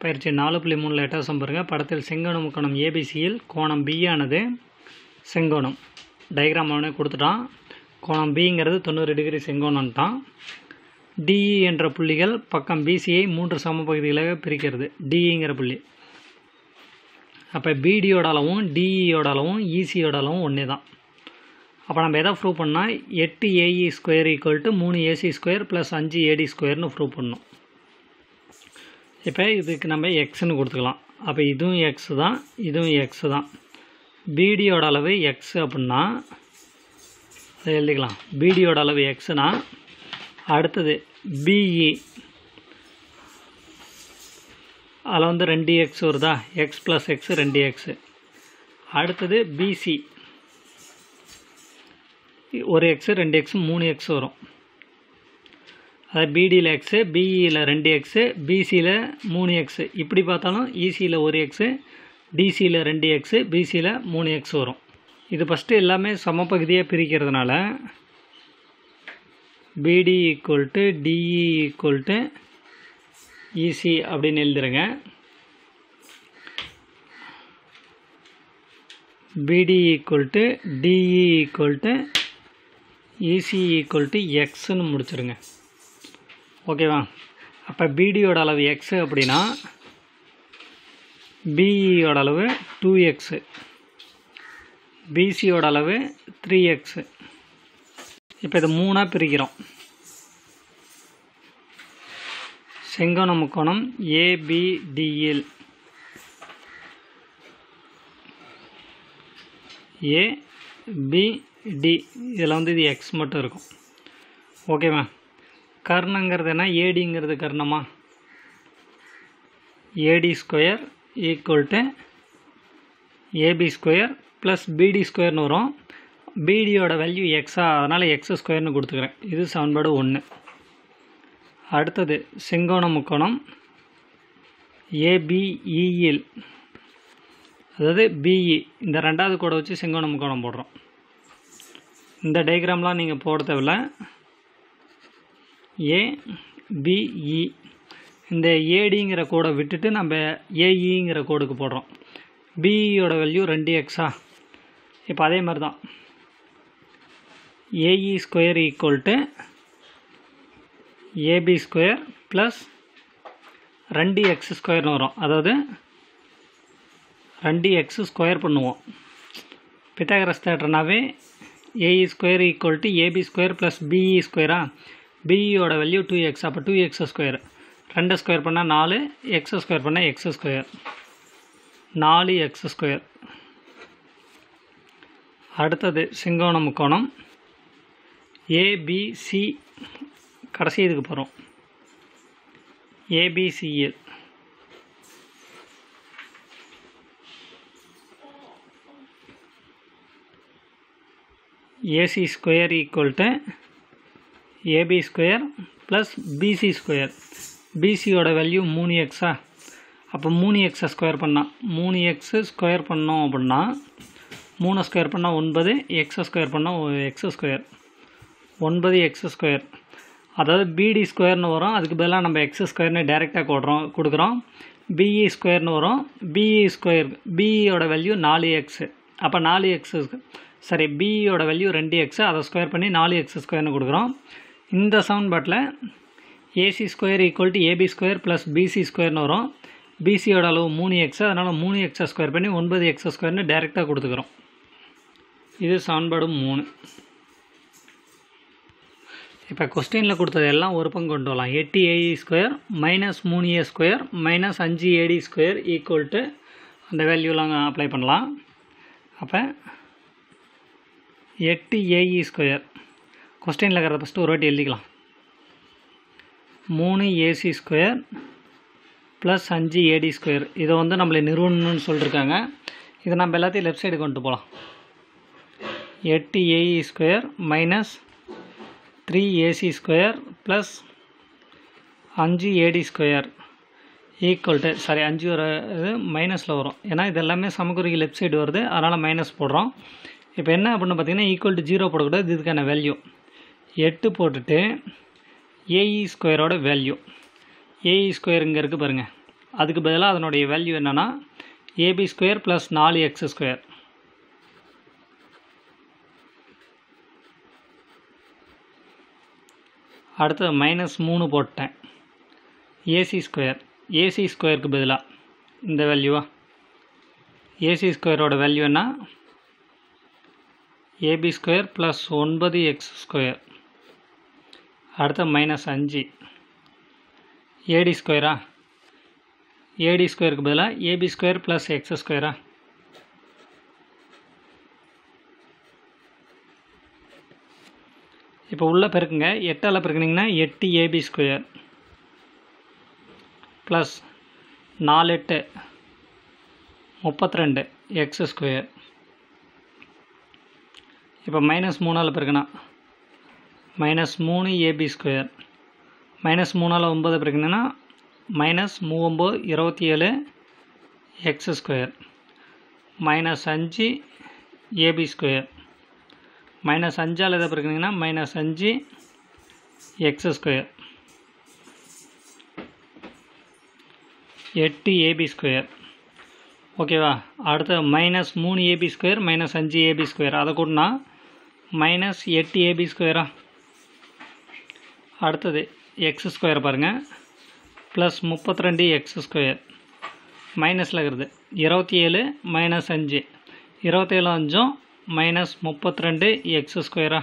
பயிற்சி நாலு புள்ளி மூணில் எட்டாவது பாருங்கள் படத்தில் செங்கோண முக்கோணம் ஏபிசியில் கோணம் B ஆனது செங்கோணம் டயக்ராம் அவனே கொடுத்துட்டான் கோணம் பிங்கிறது தொண்ணூறு டிகிரி செங்கோணம்ட்டான் டிஇ என்ற புள்ளிகள் பக்கம் பிசியை மூன்று சம பகுதிகளாக பிரிக்கிறது டிஇங்கிற புள்ளி அப்போ பிடியோட அளவும் டிஇயோட அளவும் இசியோட அளவும் ஒன்றே தான் அப்போ நம்ம எதை ப்ரூவ் பண்ணால் எட்டு ஏஇ ஸ்கொயர் ஈக்குவல் டு மூணு ஏசி ஸ்கொயர் ப்ளஸ் அஞ்சு ஏடி ஸ்கொயர்னு ப்ரூவ் பண்ணணும் இப்போ இதுக்கு நம்ம எக்ஸ்னு கொடுத்துக்கலாம் அப்போ இதுவும் எக்ஸ் தான் இதுவும் எக்ஸ் தான் பிடியோட அளவு எக்ஸ் அப்படின்னா அதை எழுதிக்கலாம் பிடியோட அளவு எக்ஸ்னா அடுத்தது பிஇ அதில் வந்து ரெண்டு எக்ஸ் வருதா எக்ஸ் ப்ளஸ் எக்ஸ் ரெண்டு எக்ஸு அடுத்தது பிசி ஒரு எக்ஸு ரெண்டு எக்ஸு மூணு எக்ஸ் வரும் அதாவது பிடியில் எக்ஸு பிஇயில் ரெண்டு எக்ஸு பிசியில் மூணு எக்ஸு இப்படி பார்த்தாலும் இசியில் ஒரு எக்ஸு டிசியில் ரெண்டு எக்ஸு பிசியில் மூணு எக்ஸ் வரும் இது ஃபஸ்ட்டு எல்லாமே சமபகுதியாக பிரிக்கிறதுனால BD equal to DE equal to EC அப்படின்னு எழுதுறேங்க BD equal to DE equal to EC equal to எக்ஸ்ன்னு முடிச்சிருங்க ஓகேவா அப்போ பிடியோட அளவு எக்ஸு அப்படின்னா பிஇயோட அளவு டூ எக்ஸு பிசியோட அளவு த்ரீ எக்ஸு இப்போ இது மூணாக பிரிக்கிறோம் செங்கோண முக்கோணம் ஏபிடிஎல் ஏபிடி இதில் வந்து இது எக்ஸ் மட்டும் இருக்கும் ஓகேவா கர்ணங்கிறது என்ன ஏடிங்கிறது கர்ணமா AD square equal to AB square plus BD ஸ்கொயர்னு வரும் பிடியோட வேல்யூ எக்ஸா அதனால் எக்ஸ் ஸ்கொயர்னு கொடுத்துக்கிறேன் இது சமன்பாடு ஒன்று அடுத்தது செங்கோண முக்கோணம் ஏபிஇஎல் அதாவது பிஇ இந்த ரெண்டாவது கோடை வச்சு செங்கோண முக்கோணம் போடுறோம் இந்த டயக்ராம்லாம் நீங்கள் போட தேவையில்ல ஏபிஇ இந்த ஏடிங்கிற கோடை விட்டுட்டு நம்ம ஏஇங்கிற கோடுக்கு போடுறோம் பிஇயோட வேல்யூ ரெண்டு எக்ஸா இப்போ அதே மாதிரி தான் AE square equal to AB square plus ரெண்டு எக்ஸ் ஸ்கொயர்னு வரும் அதாவது ரெண்டு எக்ஸ் ஸ்கொயர் பண்ணுவோம் பித்தாகரஸ் தேட்டர்னாவே AE square equal to AB square plus BE ஸ்கொயரா பிஇயோட வேல்யூ டூ எக்ஸ் அப்போ டூ எக்ஸ் ஸ்கொயர் ரெண்டு ஸ்கொயர் பண்ணால் நாலு எக்ஸ் ஸ்கொயர் பண்ணால் எக்ஸ் ஸ்கொயர் நாலு எக்ஸ் ஸ்கொயர் அடுத்தது செங்கோண முக்கோணம் ஏபிசி கடைசி இதுக்கு போகிறோம் ஏபிசிஎல் AC square equal to AB square plus BC square பிசியோட வேல்யூ மூணு எக்ஸா அப்போ மூணு எக்ஸை ஸ்கொயர் பண்ணால் மூணு எக்ஸு ஸ்கொயர் பண்ணோம் அப்படின்னா மூணு ஸ்கொயர் பண்ணால் ஒன்பது எக்ஸை ஸ்கொயர் பண்ணால் எக்ஸ் ஸ்கொயர் ஒன்பது எக்ஸ் ஸ்கொயர் அதாவது பிடி ஸ்கொயர்னு வரும் அதுக்கு பதிலாக நம்ம எக்ஸ் ஸ்கொயர்னு டைரெக்டாக கொடுறோம் கொடுக்குறோம் பிஇ ஸ்கொயர்னு வரும் பிஇ ஸ்கொயர் பிஇயோட வேல்யூ நாலு எக்ஸு அப்போ நாலு எக்ஸு சரி பிஇயோட வேல்யூ ரெண்டு எக்ஸு அதை ஸ்கொயர் பண்ணி நாலு எக்ஸ் ஸ்கொயர்னு கொடுக்குறோம் இந்த சவுண்ட்பாட்டில் AC square equal to AB square plus BC ஸ்கொயர்னு வரும் பிசியோட அளவு மூணு எக்ஸு அதனால் மூணு எக்ஸை ஸ்கொயர் பண்ணி ஒன்பது எக்ஸ் ஸ்கொயர்னு டைரெக்டாக கொடுத்துக்கிறோம் இது சவுண்ட்பாடு மூணு இப்போ கொஸ்டினில் கொடுத்தது எல்லாம் ஒரு பங்கு கொண்டு வரலாம் எட்டு ஏஇ ஸ்கொயர் மைனஸ் மூணு ஏ ஸ்கொயர் மைனஸ் அஞ்சு ஏடி ஸ்கொயர் ஈக்குவல் டு அந்த வேல்யூலாம் அப்ளை பண்ணலாம் அப்போ எட்டு ஏஇ ஸ்கொயர் கொஸ்டினில் இருக்கிறத ஃபஸ்ட்டு ஒரு வாட்டி எழுதிக்கலாம் மூணு ஏசி ஸ்கொயர் ப்ளஸ் அஞ்சு ஏடி ஸ்கொயர் இதை வந்து நம்மளை நிறுவனம்னு சொல்லியிருக்காங்க இதை நம்ம எல்லாத்தையும் லெஃப்ட் சைடு கொண்டு போகலாம் எட்டு AE square minus three AC square plus அஞ்சு AD square equal to sorry அஞ்சு ஒரு இது மைனஸில் வரும் ஏன்னா இது எல்லாமே சமக்குறிக்கு லெஃப்ட் சைடு வருது அதனால் மைனஸ் போடுறோம் இப்போ என்ன அப்படின்னு பார்த்தீங்கன்னா ஈக்குவல் டு ஜீரோ போடக்கூடாது இதுக்கான வேல்யூ எட்டு போட்டுட்டு ஏஇ ஸ்கொயரோட வேல்யூ ஏஇ ஸ்கொயர் இங்கே இருக்குது பாருங்கள் அதுக்கு பதிலாக அதனுடைய வேல்யூ என்னென்னா ஏபி ஸ்கொயர் ப்ளஸ் நாலு எக்ஸ் ஸ்கொயர் அடுத்து மைனஸ் மூணு போட்டேன் ஏசி ஸ்கொயர் ஏசி ஸ்கொயருக்கு பதிலாக இந்த வேல்யூவா ஏசி ஸ்கொயரோட வேல்யூ என்ன ஏபி ஸ்கொயர் ப்ளஸ் ஒன்பது எக்ஸ் ஸ்கொயர் அடுத்து மைனஸ் அஞ்சு ஏடி ஸ்கொயரா ஏடி ஸ்கொயருக்கு பதிலாக ஏபி ஸ்கொயர் ப்ளஸ் எக்ஸ் ஸ்கொயரா இப்போ உள்ளே பெருக்குங்க எட்டால் பெருக்குனிங்கன்னா எட்டு ஏபி ஸ்கொயர் ப்ளஸ் நாலு எட்டு முப்பத்தி ரெண்டு எக்ஸ் ஸ்கொயர் இப்போ மைனஸ் மூணால் பெருக்குனா மைனஸ் மூணு ஏபி ஸ்கொயர் மைனஸ் மூணால் ஒம்பது பெருக்குனா மைனஸ் மூவொம்பது இருபத்தி ஏழு எக்ஸ் ஸ்கொயர் மைனஸ் அஞ்சு ஏபி ஸ்கொயர் மைனஸ் அஞ்சால் எதை பெருக்குனிங்கன்னா மைனஸ் அஞ்சு எக்ஸ் ஸ்கொயர் எட்டு ஏபி ஸ்கொயர் ஓகேவா அடுத்து மைனஸ் மூணு ஏபி ஸ்கொயர் மைனஸ் அஞ்சு ஏபி ஸ்கொயர் அதை கூட்டினா மைனஸ் எட்டு ஏபி ஸ்கொயரா அடுத்தது எக்ஸ் ஸ்கொயர் பாருங்கள் ப்ளஸ் முப்பத்தி ரெண்டு எக்ஸ் ஸ்கொயர் மைனஸில் இருக்கிறது இருபத்தி ஏழு மைனஸ் அஞ்சு இருபத்தேழு அஞ்சும் மைனஸ் முப்பத்தி ரெண்டு எக்ஸ் ஸ்கொயரா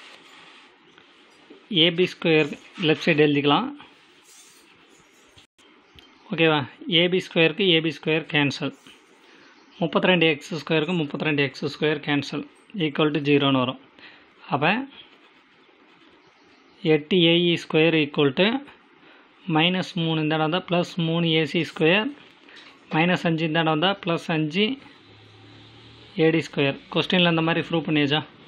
ஏபி ஸ்கொயர் லெஃப்ட் சைடு எழுதிக்கலாம் ஓகேவா ஏபி ஸ்கொயருக்கு ஏபி ஸ்கொயர் கேன்சல் முப்பத்தி ரெண்டு எக்ஸ் ஸ்கொயருக்கு முப்பத்தி ரெண்டு x square cancel equal to ஜீரோன்னு வரும் அப்போ எட்டு AE square equal to minus மூணு இந்த இடம் வந்தால் ப்ளஸ் மூணு ஏசி ஸ்கொயர் மைனஸ் அஞ்சு இந்த இடம் வந்தால் ப்ளஸ் அஞ்சு ஏடி ஸ்கொயர் கொஸ்டினில் இந்த மாதிரி ப்ரூவ் பண்ணியாச்சா